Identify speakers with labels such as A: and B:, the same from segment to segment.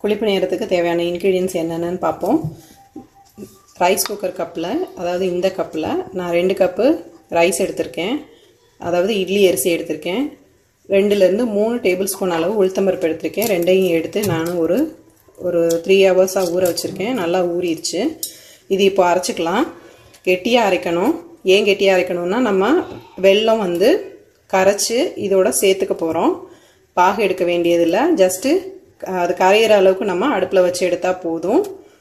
A: புளிப்பு நேரத்துக்கு தேவையான இன்க்ரீடியன்ஸ் என்னென்னு பார்ப்போம் ரைஸ் குக்கர் கப்பில் அதாவது இந்த கப்பில் நான் ரெண்டு கப்பு ரைஸ் எடுத்திருக்கேன் அதாவது இட்லி அரிசி எடுத்திருக்கேன் ரெண்டுலேருந்து மூணு டேபிள் ஸ்பூன் அளவு உளுத்தம்பருப்பு எடுத்திருக்கேன் ரெண்டையும் எடுத்து நானும் ஒரு ஒரு த்ரீ ஹவர்ஸாக ஊற வச்சுருக்கேன் நல்லா ஊறிடுச்சு இது இப்போ அரைச்சிக்கலாம் கெட்டியாக அரைக்கணும் ஏன் கெட்டியாக அரைக்கணும்னா நம்ம வெல்லம் வந்து கரைச்சி இதோட சேர்த்துக்க போகிறோம் பாகு எடுக்க வேண்டியதில்லை ஜஸ்ட்டு அது கரையிற அளவுக்கு நம்ம அடுப்பில் வச்சு எடுத்தால் போதும்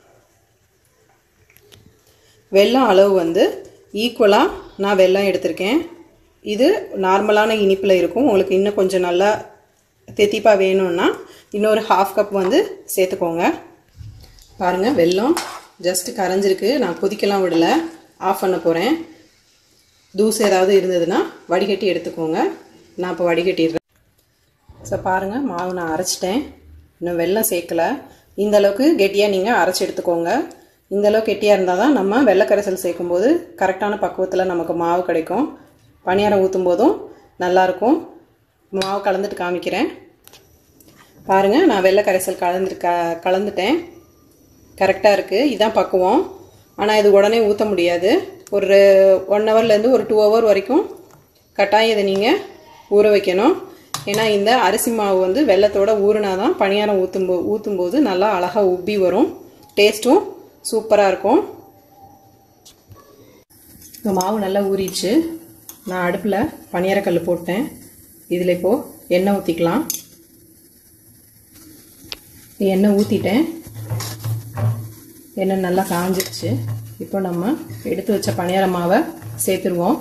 A: வெல்லம் அளவு வந்து ஈக்குவலாக நான் வெல்லம் எடுத்திருக்கேன் இது நார்மலான இனிப்பில் இருக்கும் உங்களுக்கு இன்னும் கொஞ்சம் நல்லா தெத்திப்பாக வேணும்னா இன்னொரு ஹாஃப் கப் வந்து சேர்த்துக்கோங்க பாருங்கள் வெல்லம் ஜஸ்ட் கரைஞ்சிருக்கு நான் கொதிக்கலாம் விடலை ஆஃப் பண்ண போகிறேன் தூசு ஏதாவது இருந்ததுன்னா வடிகட்டி எடுத்துக்கோங்க நான் இப்போ வடிகட்டிடுறேன் ஸோ பாருங்கள் மாவு நான் அரைச்சிட்டேன் இன்னும் வெல்லம் சேர்க்கலை இந்த அளவுக்கு கெட்டியாக நீங்கள் அரைச்சி எடுத்துக்கோங்க இந்த அளவுக்கு கெட்டியாக இருந்தால் தான் நம்ம வெள்ளைக்கரைசல் சேர்க்கும்போது கரெக்டான பக்குவத்தில் நமக்கு மாவு கிடைக்கும் பணியாரம் ஊற்றும் போதும் நல்லாயிருக்கும் மாவு கலந்துட்டு காமிக்கிறேன் பாருங்கள் நான் வெள்ளை கரைசல் கலந்து க கலந்துட்டேன் கரெக்டாக இருக்குது இதுதான் பக்குவம் ஆனால் இது உடனே ஊற்ற முடியாது ஒரு ஒன் ஹவர்லேருந்து ஒரு டூ ஹவர் வரைக்கும் கட்டாயம் இதை நீங்கள் ஊற வைக்கணும் ஏன்னா இந்த அரிசி மாவு வந்து வெள்ளத்தோட ஊறினா தான் பணியாரம் ஊற்றும் போ ஊற்றும்போது நல்லா அழகாக உப்பி வரும் டேஸ்ட்டும் சூப்பராக இருக்கும் இந்த மாவு நல்லா ஊறிடுச்சு நான் அடுப்பில் பணியாரக்கல் போட்டேன் இதில் இப்போது எண்ணெய் ஊற்றிக்கலாம் எண்ணெய் ஊற்றிட்டேன் எண்ணெய் நல்லா காஞ்சிடுச்சு இப்போ நம்ம எடுத்து வச்ச பணியார மாவை சேர்த்துருவோம்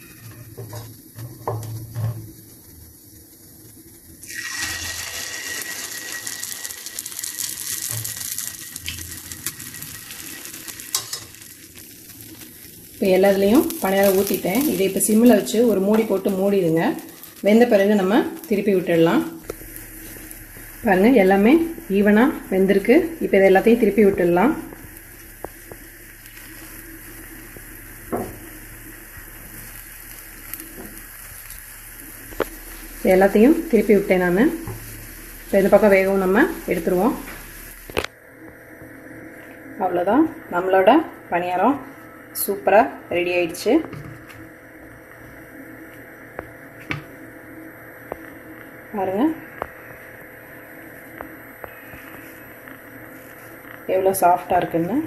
A: இப்போ எல்லாத்துலேயும் பணியாரம் ஊற்றிட்டேன் இதை இப்போ சிம்மில் வச்சு ஒரு மூடி போட்டு மூடிடுங்க வெந்த பிறகு நம்ம திருப்பி விட்டுடலாம் பாருங்கள் எல்லாமே ஈவனாக வெந்திருக்கு இப்போ இதை எல்லாத்தையும் திருப்பி விட்டுடலாம் எல்லாத்தையும் திருப்பி விட்டேன் நான் இப்போ இந்த பக்கம் வேகவும் நம்ம எடுத்துருவோம் அவ்வளோதான் நம்மளோட பணியாரம் சூப்பராக ரெடி ஆயிடுச்சு பாருங்கள் எவ்வளோ சாஃப்டாக இருக்குன்னு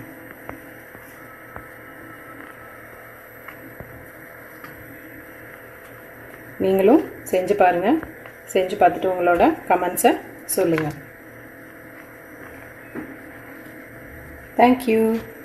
A: நீங்களும் செஞ்சு பாருங்கள் செஞ்சு பார்த்துட்டு உங்களோட கமெண்ட்ஸை சொல்லுங்கள் தேங்க்யூ